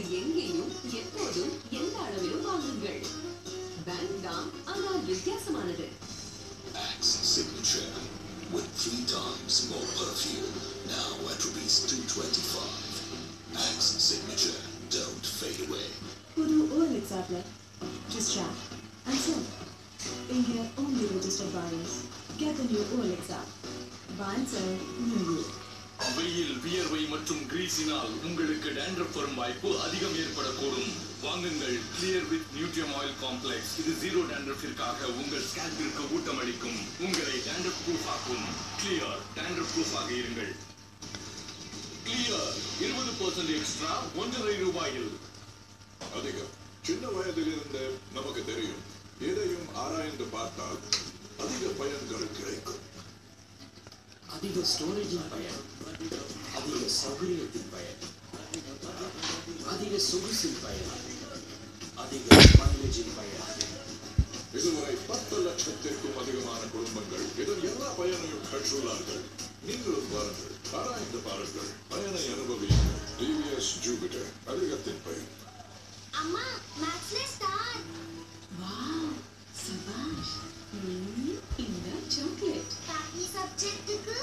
எங்கேயும் எப்போதும் எந்த அளவிலும் வாங்குங்கள் பேங்க் தான் ஆனால் வித்தியாசமானது Axe Signature with three times more perfume. Now at rupees 225. Axe Signature. Don't fade away. புது OLX ஆப்ல just chat and sell. India only registered buyers. Get the new OLX app. Buy and sell near you. வெயில் வியர்வை மற்றும் கிரீஸினால் உங்களுக்கு dandruff வரும் வாய்ப்பு அதிகம் ஏற்படக்கூடும் வாங்குங்கள் clear with nutrium oil complex இது ஜீரோ டேண்ட்ரஃபிற்காக உங்கள் ஸ்கேல்பிற்கு ஊட்டமளிக்கும் உங்களை டேண்ட்ரப் ப்ரூஃப் ஆக்கும் கிளியர் டேண்ட்ரப் ப்ரூஃப் ஆக இருங்கள் கிளியர் இருபது பர்சன்ட் எக்ஸ்ட்ரா ஒன்றரை ரூபாயில் அதிகம் சின்ன வயதிலிருந்து நமக்கு தெரியும் எதையும் ஆராய்ந்து பார்த்தால் அதிக பயன்கள் கிடைக்கும் அதிக ஸ்டோரேஜின் பயன் அதிக சௌகரியத்தின் பயன் அதிக சொகுசின் பயன் அதிக மைலேஜின் பயன் இதுவரை பத்து லட்சத்திற்கும் அதிகமான குடும்பங்கள் இதன் எல்லா பயனையும் பெற்றுள்ளார்கள் நீங்களும் பாருங்கள் ஆராய்ந்து பாருங்கள் பயனை அனுபவியுங்கள் டிவிஎஸ் ஜூபிட்டர் அதிகத்தின் பயன் அம்மா மேத்ஸ்ல ஸ்டார் வாவ் சபாஷ் ம், இந்த சாக்லேட் பாக்கி சப்ஜெக்ட்டுக்கு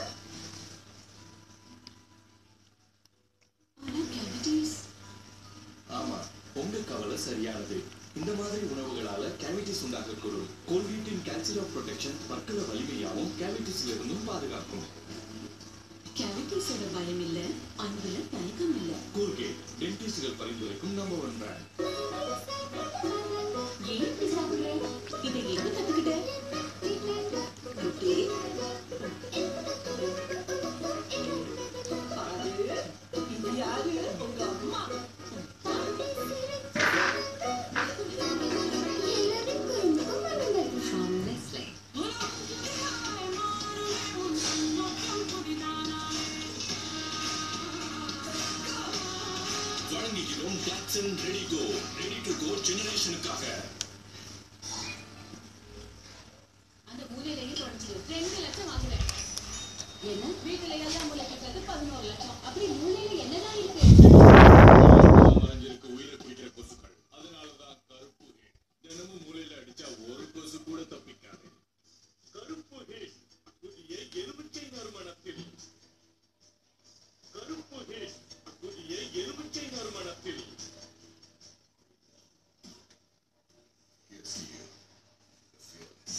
ஆனா கேவிட்டிஸ் ஆமா உங்க கவலை சரியானது இந்த மாதிரி உணவுகளால கேவிட்டிஸ் உண்டாகக்கூடும் கோல்கேட்டின் கேல்சியம் ப்ரொடெக்ஷன் பற்களை வலிமையாகவும் கேவிட்டிஸ்ல இருந்தும் பாதுகாக்கும் கேவிட்டிஸோட பயம் இல்ல அன்புல தயக்கம் இல்ல கோல்கேட் டென்டிஸ்ட்கள் பரிந்துரைக்கும் நம்பர் ஒன் பிராண்ட் ஏன் இப்படி சாப்பிடுற இதை எங்க கத்துக்கிட்ட குட்டி பாரு இது யாரு உங்க அம்மா எல்லாரும் குறும்புக்கும் பண்ணுங்கள் from Nestle வழங்குகிறோம் டாக்ஸன் ready go ready to go ஜெனரேஷனுக்காக அந்த மூலையிலேயே தொடர்ந்து ரெண்டு லட்சம் வாங்குறேன் என்ன வீட்டுல எல்லாம் மூளை கட்டுறது பதினோரு லட்சம் அப்படி மூலையில என்னதான் இருக்கு மறைஞ்சிருக்க உயிரை பிடிக்கிற கொசுக்கள் அதனாலதான் கருப்பு ஹேட் தினமும் மூலையில அடிச்சா ஒரு கொசு கூட தப்பிக்காது கருப்பு ஹேட் புதிய எலுமிச்சை நறுமணத்தில் கருப்பு ஹேட் புதிய எலுமிச்சை நறுமணத்தில் Here's to you. The fearless.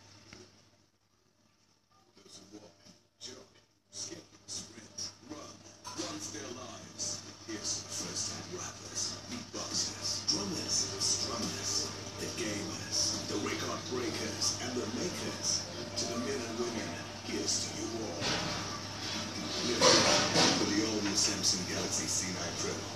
Those who walk, jump, skip, sprint, run, runs their lives. Here's to the first-time rappers, beatboxers, drummers, strummers, the gamers, the record breakers, and the makers. To the men and women, here's to you all. Live with the all-new Samsung Galaxy C9 Treble.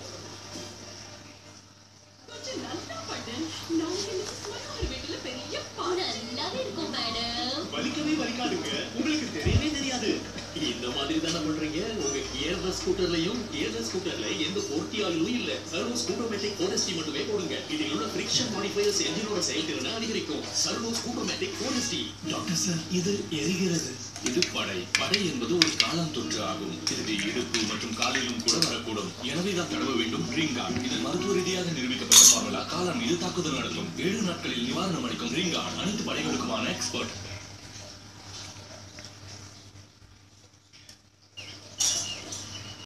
கொஞ்சம் நல்லா பண்ணு நான் எனக்கு ஒரு வீட்டுல பெரிய பானை நல்லாவே இருக்கும் மேடம் வலிக்கவே வலிக்காதுங்க உங்களுக்கு தெரியவே தெரியாது இந்த மாதிரி தானே பண்றீங்க உங்க கியர்லெஸ் ஸ்கூட்டர்லயும் கியர்லெஸ் ஸ்கூட்டர்ல எந்த போர்ட்டி ஆயிலும் இல்ல சர்வோ ஸ்கூட்டோமேட்டிக் போனஸ்டி மட்டுமே போடுங்க இதில் உள்ள ஃபிரிக்ஷன் மாடிஃபயர்ஸ் என்ஜினோட செயல்திறனை அதிகரிக்கும் சர்வோ ஸ்கூட்டோமேட்டிக் போனஸ்டி டாக்டர் சார் இது எரிகிறது இது படை படை என்பது ஒரு காலம் தொற்று ஆகும் இது இடுப்பு மற்றும் காலிலும் கூட வரக்கூடும் எனவே தான் தடவ வேண்டும் ரிங்கார்ட் இது மருத்துவ ரீதியாக நிரூபிக்கப்பட்ட ஃபார்முலா காலம் இது தாக்குதல் நடத்தும் ஏழு நாட்களில் நிவாரணம் அளிக்கும் ரிங்கார்ட் அனைத்து படைகளுக்குமான எக்ஸ்பர்ட்